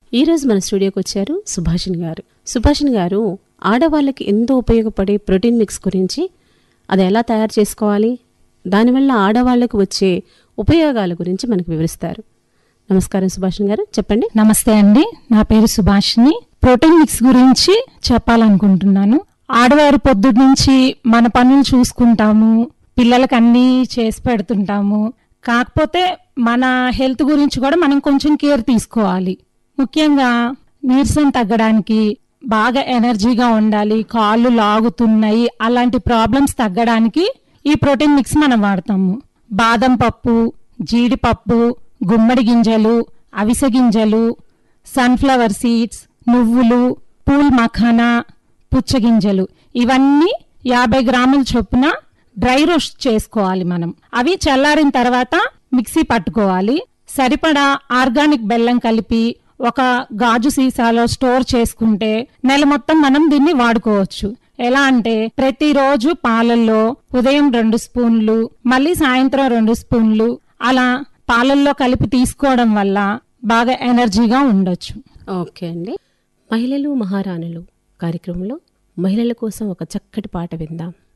ఈ రోజు మన స్టూడియోకి వచ్చారు సుభాషిణి గారు సుభాషిణి గారు ఆడవాళ్ళకి ఎంతో ఉపయోగపడే ప్రోటీన్ మిక్స్ గురించి అది ఎలా తయారు చేసుకోవాలి దానివల్ల ఆడవాళ్ళకు వచ్చే ఉపయోగాల గురించి మనకు వివరిస్తారు నమస్కారం సుభాషిణి గారు చెప్పండి నమస్తే అండి నా పేరు సుభాషిని ప్రోటీన్ మిక్స్ గురించి చెప్పాలనుకుంటున్నాను ఆడవారు పొద్దుటి నుంచి మన పనులు చూసుకుంటాము పిల్లలకి అన్నీ చేసి పెడుతుంటాము కాకపోతే మన హెల్త్ గురించి కూడా మనం కొంచెం కేర్ తీసుకోవాలి ముఖ్యంగా నీరసం తగ్గడానికి బాగా ఎనర్జీగా ఉండాలి కాళ్ళు లాగుతున్నాయి అలాంటి ప్రాబ్లమ్స్ తగ్గడానికి ఈ ప్రోటీన్ మిక్స్ మనం వాడతాము బాదం పప్పు జీడిపప్పు గుమ్మడి గింజలు అవిసె గింజలు సన్ఫ్లవర్ సీడ్స్ నువ్వులు పూల్ మఖానా పుచ్చగింజలు ఇవన్నీ యాభై గ్రాముల చొప్పున డ్రై రోస్ట్ చేసుకోవాలి మనం అవి చల్లారిన తర్వాత మిక్సీ పట్టుకోవాలి సరిపడా ఆర్గానిక్ బెల్లం కలిపి ఒక గాజు సీసాలో స్టోర్ చేసుకుంటే నెల మొత్తం మనం దీన్ని వాడుకోవచ్చు ఎలా అంటే ప్రతిరోజు పాలల్లో ఉదయం రెండు స్పూన్లు మళ్ళీ సాయంత్రం రెండు స్పూన్లు అలా పాలల్లో కలిపి తీసుకోవడం వల్ల బాగా ఎనర్జీగా ఉండొచ్చు ఓకే అండి మహిళలు మహారాణులు కార్యక్రమంలో మహిళల కోసం ఒక చక్కటి పాట విందాం